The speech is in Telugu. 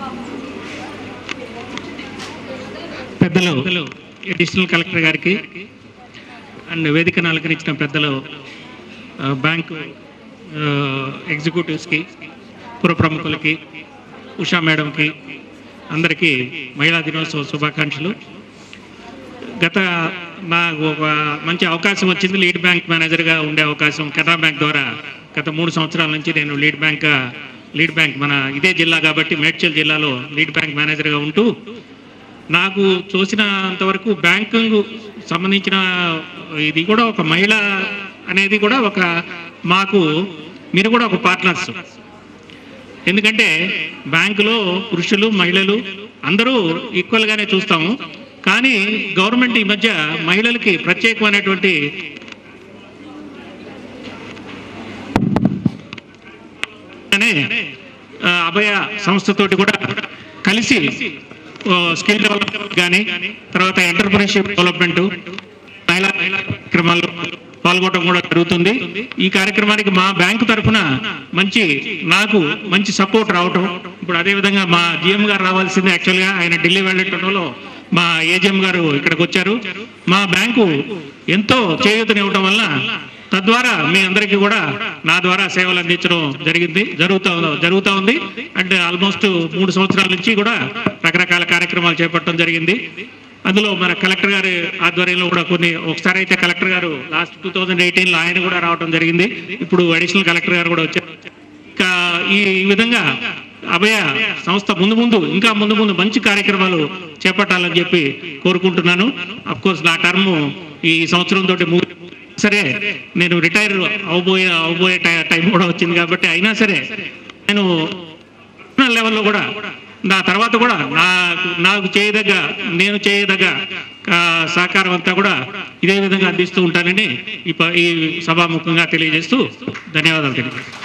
పెద్దలు అడిషనల్ కలెక్టర్ గారికి అండ్ వేదికను అలంకరించిన పెద్దలు ఆ, బ్యాంకు ఆ, ఎగ్జిక్యూటివ్స్కి పుర ప్రముఖులకి ఉషా మేడంకి అందరికీ మహిళా దినోత్సవ శుభాకాంక్షలు గత నాకు ఒక మంచి అవకాశం వచ్చింది లీడ్ బ్యాంక్ మేనేజర్గా ఉండే అవకాశం కెనరా బ్యాంక్ ద్వారా గత మూడు సంవత్సరాల నుంచి నేను లీడ్ బ్యాంక్ లీడ్ బ్యాంక్ మన ఇదే జిల్లా కాబట్టి మేడ్చల్ జిల్లాలో లీడ్ బ్యాంక్ మేనేజర్గా ఉంటూ నాకు చూసినంతవరకు బ్యాంకింగ్ సంబంధించిన ఇది కూడా ఒక మహిళ అనేది కూడా ఒక మాకు మీరు కూడా ఒక పార్ట్నర్స్ ఎందుకంటే బ్యాంకులో పురుషులు మహిళలు అందరూ ఈక్వల్గానే చూస్తాము కానీ గవర్నమెంట్ ఈ మధ్య మహిళలకి ప్రత్యేకమైనటువంటి అనే ఆ, అభయ సంస్థతోటి కూడా కలిసి స్కిల్ డెవలప్మెంట్ కానీ తర్వాత ఎంటర్ప్రినర్షిప్ డెవలప్మెంట్ మహిళా కార్యక్రమాల్లో పాల్గొనడం కూడా జరుగుతుంది ఈ కార్యక్రమానికి మా బ్యాంకు తరఫున మంచి నాకు మంచి సపోర్ట్ రావటం ఇప్పుడు అదే విధంగా మా జిఎం గారు రావాల్సింది యాక్చువల్గా ఆయన ఢిల్లీ వెళ్ళటంలో మా ఏజిఎం గారు ఇక్కడికి వచ్చారు మా బ్యాంకు ఎంతో చేయూతనివ్వటం వల్ల తద్వారా మీ అందరికీ కూడా నా ద్వారా సేవలు అందించడం జరిగింది జరుగుతా జరుగుతా ఉంది అండ్ ఆల్మోస్ట్ మూడు సంవత్సరాల నుంచి కూడా రకరకాల కార్యక్రమాలు చేపట్టడం జరిగింది అందులో మన కలెక్టర్ గారి ఆధ్వర్యంలో కూడా కొన్ని ఒకసారి అయితే కలెక్టర్ గారు లాస్ట్ టూ థౌజండ్ ఎయిటీన్లో ఆయన కూడా రావడం జరిగింది ఇప్పుడు అడిషనల్ కలెక్టర్ గారు కూడా వచ్చారు ఇంకా ఈ విధంగా అభయ సంస్థ ముందు ముందు ఇంకా ముందు ముందు మంచి కార్యక్రమాలు చేపట్టాలని చెప్పి కోరుకుంటున్నాను అఫ్ కోర్స్ నా టర్మ్ ఈ సంవత్సరం తోటి ముగి సరే నేను రిటైర్ అవబోయే అవబోయే టై- టైం కూడా వచ్చింది కాబట్టి అయినా సరే నేను పర్సనల్ లెవెల్లో కూడా నా తర్వాత కూడా నాకు నాకు చేయదగ్గ నేను చేయదగ్గ ఆ, సహకారం అంతా కూడా ఇదే విధంగా అందిస్తూ ఉంటానని ఈ ప- ఈ సభాముఖంగా తెలియజేస్తూ ధన్యవాదాలు తెలియజేస్తాను